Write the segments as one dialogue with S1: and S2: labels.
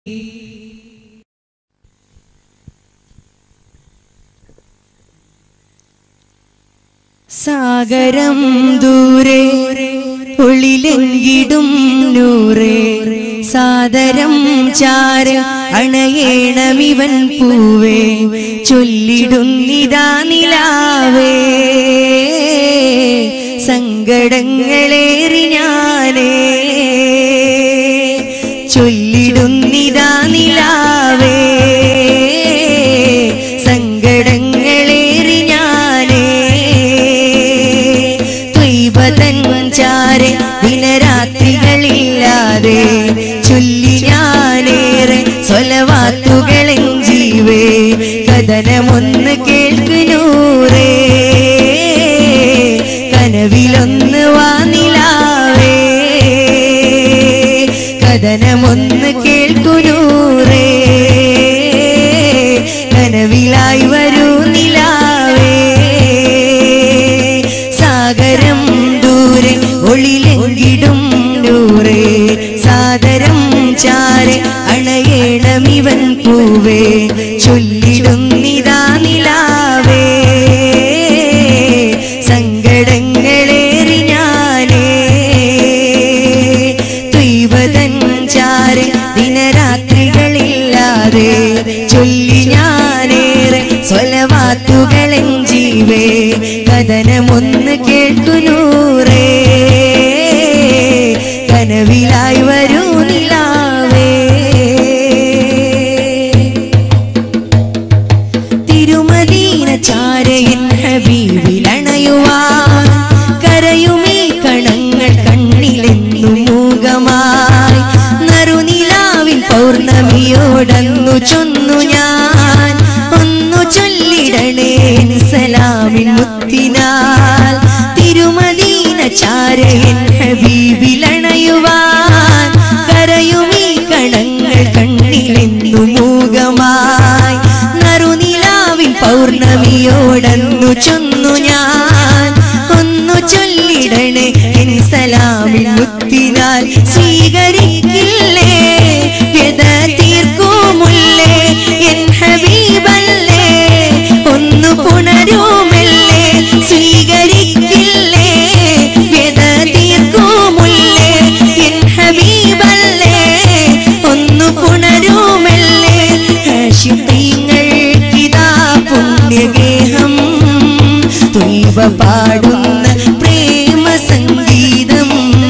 S1: സാഗരം ദൂരെ ഒളിലെങ്കിടും നൂറേ സാദരം ചാര അണയേണമിവൻ പൂവേ ചൊല്ലിടുന്നിതാ നിലാവേ സങ്കടങ്ങളേറി ഞാനേ ചൊല്ലിടുന്നിതാ നിലാവേ സങ്കടങ്ങളേറി ഞാനേ ത്വൈപതൻ ചാരെ ദിനരാത്രികളില്ലാതെ ചൊല്ലി ഞാനേറെ സ്വലവാത്തുകളെൻ ജീവേ കഥനമൊന്ന് കേൾക്കുന്നൂറേ കനവിലൊന്ന് വാനിലാവേ കഥനമൊന്ന് കേൾക്കുന്നൂറേ കനവിലായി വരൂ നിലാവേ സാഗരം ദൂരെ ഒളിലെങ്കിടും നൂറേ സാദരം ചാരെ അണയേണമിവൻ പൂവേ ചൊല്ലിടുന്നിതാ നിലാവേ സങ്കടങ്ങളേറി ഞാനേ ത്വൈവതൻ ചാരെ ദിനരാത്രികളില്ലാതെ ചൊല്ലി ഞാനേറെ സ്വലവാത്തുകളെൻ ജീവേ കഥനമൊന്ന് കേൾക്കുന്നൂറേ കനവിലായി വരൂ നിലാവേ തിരുമദീന ചാരയൻ ഹബീബിലണയുവാൻ കരയുമീ കണങ്ങൾ കണ്ണിലെന്നു മൂകമായി നറുനിലാവിൻ പൗർണമിയോടന്നു ചൊന്നു ഞാൻ ഒന്നു ചൊല്ലിടണേ സലാമിൻ മുത്തിനാൽ തിരുമദീന ചാരയൻ ഹബീബിലണയുവാൻ കരയുമീ കണങ്ങൾ കണ്ണിലെന്നു മൂകമായി നറുനിലാവിൻ പൗർണമിയോടന്നു ചൊന്നു ഞാൻ ഒന്നു ചൊല്ലിടണേ എൻ സലാമിൻ മുത്തിനാൽ സ്വീകരിക്കില്ലേ വ്യത തീർക്കുമുല്ലേ എൻ ഹബീബല്ലേ ഒന്നു പുണരുമല്ലേ സ്വീകരിക്കില്ലേ വ്യത തീർക്കുമുല്ലേ എൻ ഹബീബല്ലേ ഒന്നു പുണരുമല്ലേ ഹാഷിത്തീങ്ങൾക്കിതാ പുണ്യഗേഹം ത്വൈവ പാടുന്ന പ്രേമ സംഗീതം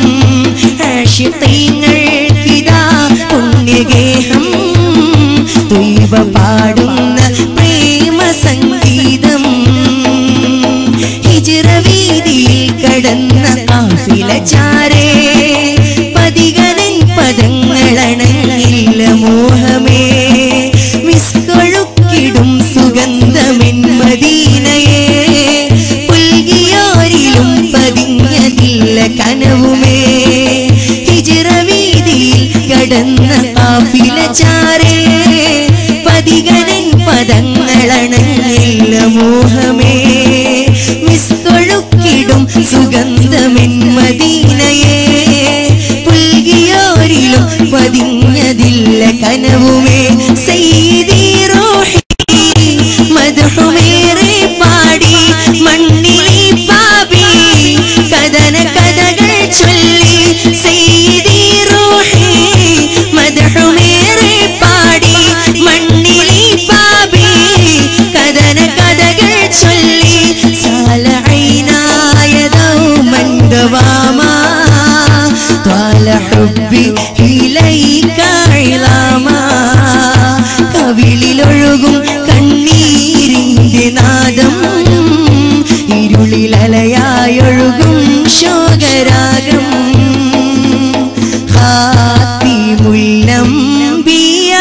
S1: ഹാഷിത്തീങ്ങൾക്കിതാ പുണ്യഗേഹം ത്വൈവ പാടുന്ന പ്രേമ സംഗീതം ഹിജ്റ വീതിയിൽ കടന്ന കാഫില ചാരേ പതികനൻ പദങ്ങളണങ്ങില്ല മോഹമേ വിസ്കൊഴുക്കിടും സുഗന്ധമെൻ മദീനയെ പുൽകിയോരിലും പതിഞ്ഞതില്ല കനവുമേ ഹിജ്റ വീതിയിൽ കടന്ന കാഫില ചാരേ പതികനൻ പദങ്ങളണങ്ങില്ല മോഹമേ മിസ്കൊഴുക്കിടും സുഗന്ധമെൻ മദീനയെ പുൽകിയോരിലും പതിഞ്ഞതില്ല കനവുമേ സെയ്തി റൂഹി മധുമേറെ പാടി മണ്ണിലെ പാപി കഥന കഥകൾ ചൊല്ലി സെയ്തി റൂഹി മധുമേറെ പാടി മണ്ണിലെ പാപി കഥന കഥകൾ ചൊല്ലി സാലൈനായതോ മന്ദവാമാ ത്വാല ഹുബ്ബി ഇലൈക ഇളാമാ കവിളിലൊഴുകും കണ്ണീരിന്റെ നാദം ഇരുളിലലയായൊഴുകും ശോകരാഗം ഹാത്തിമുല്ലംബിയ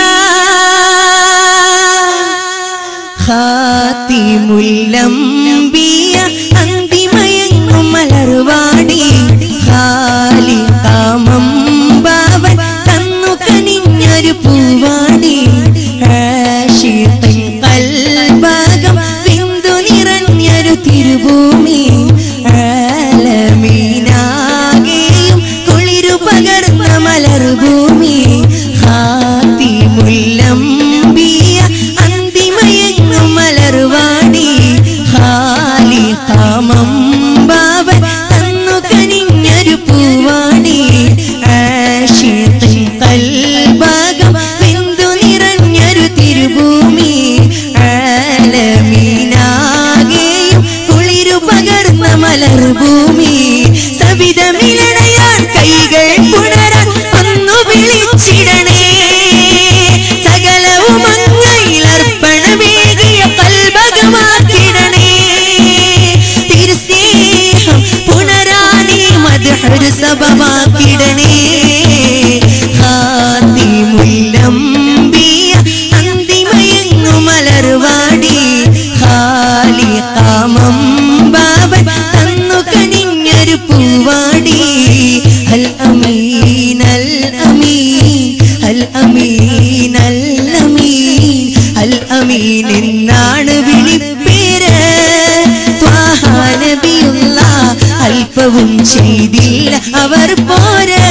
S1: ഹാത്തിമുല്ലംബിയ അന്തിമയങ്ങും മലർവാടി ഹാലി കാമം ബാവൻ തന്നു കനിഞ്ഞൊരു പൂവാടി ആശിത്തൻ കൽഭാഗം ബിന്ദു നിറഞ്ഞൊരു തിരുഭൂമി ആലമീനാകെയും കുളിരു പകർന്ന മലർഭൂമി ഹാത്തി അമീൻ എന്നാണ് വിളിപ്പേര് ത്വാഹ നബിയുള്ള അല്പവും ചെയ്തില്ല അവർ പോര്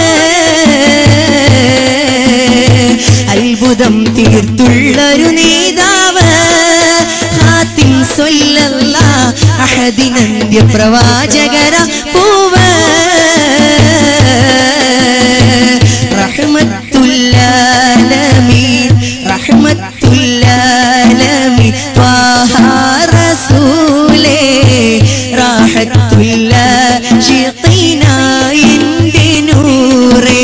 S1: അത്ഭുതം തീർത്തുള്ളൊരു നേതാവ് ഹാത്തിം സൊല്ലല്ല അഹദിനന്ത്യ പ്രവാചകര പൂവ് റഹ്മത്തുല്ലാലമീൻ റഹ്മത്തുല്ലാലമീൻ ത്വാഹ റസൂലേ റാഹത്തുല്ല ഷിഖീന എൻ്റെ നൂറേ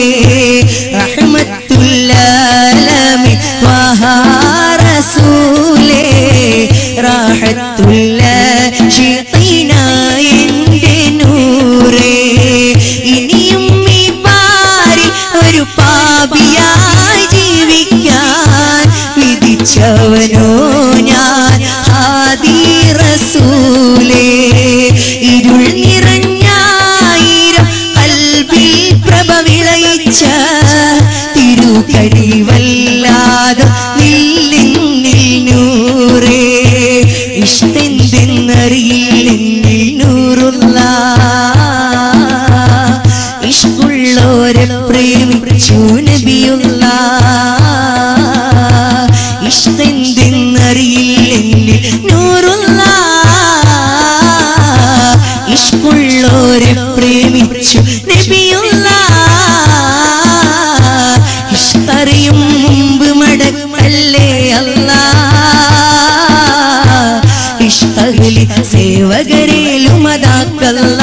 S1: റഹ്മത്തുല്ലാലമീൻ ത്വാഹ റസൂലേ റാഹത്തുല്ല ഷിഖീന എൻ്റെ നൂറേ ഇനിയും ഈ പാരി ഒരു പാപിയായി ജീവിക്കാൻ വിധിച്ചവനോ ഞാൻ ആദി റസൂലേ ഇരുൾ നിറഞ്ഞായിരം കൽബിൽ പ്രഭ വിളയിച്ച തിരുകരിവല്ലാതെ നില്ലെന്നിൽ നൂറേ ഇഷ്ടെന്തെന്നറിയില്ലെന്നിൽ നൂറുള്ള ഇഷ്കുള്ളോരെ പ്രേമിച്ചു നബിയുള്ള ഇഷ്ടെന്തെന്നറിയില്ലെങ്കിൽ നൂറുള്ള ഇഷ്കുള്ളോരെ പ്രേമിച്ചു നബിയുള്ള ഇഷ്ടറിയും മുമ്പ് മടക്കല്ലേ അല്ലാ ഇഷ്ടകലി സേവകരേലുമതാക്കല്ല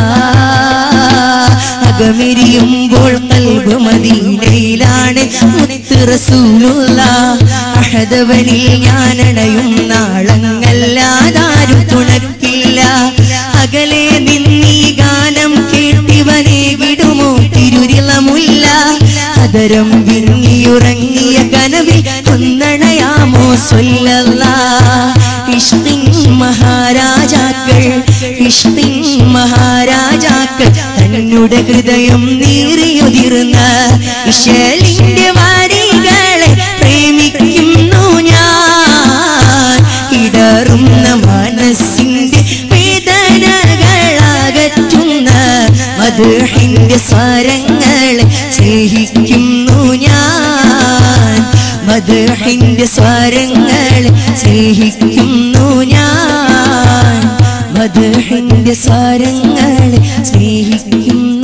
S1: അകമെരിയുമ്പോൾ കൽബ് മദീനയിലാണ് മുത്ത് റസൂലുള്ള അഹദവനിൽ ഞാനണയും നാളങ്ങല്ലാതാരും തുണക്കില്ല അകലെ നിന്നീ ഗാനം കേട്ടിവനെ വിടുമോ തിരുരിളമുല്ല അതരം വിങ്ങിയുറങ്ങിയ കനവിൽ ഒന്നണയാമോ സൊല്ലല്ല ഇഷ്ടിൻ മഹാരാജാക്കൾ ഇഷ്ടിൻ മഹാരാജാക്കൾ തന്നുടെ ഹൃദയം നീറിയുതിർന്ന ഇശലിന്റെ വാരികളെ പ്രേമിക്കുന്നു ഞാൻ ഇടറുന്ന മനസ്സിന്റെ വേദനകളകറ്റുന്ന മധുഹിന്റെ സ്വരങ്ങളെ സ്നേഹിക്കുന്നു ഞാൻ മധുഹിന്റെ സ്വരങ്ങളെ സ്നേഹിക്കുന്നു ഞാൻ മധുഹിന്റെ സ്വരങ്ങളെ സ്നേഹിക്കുന്നു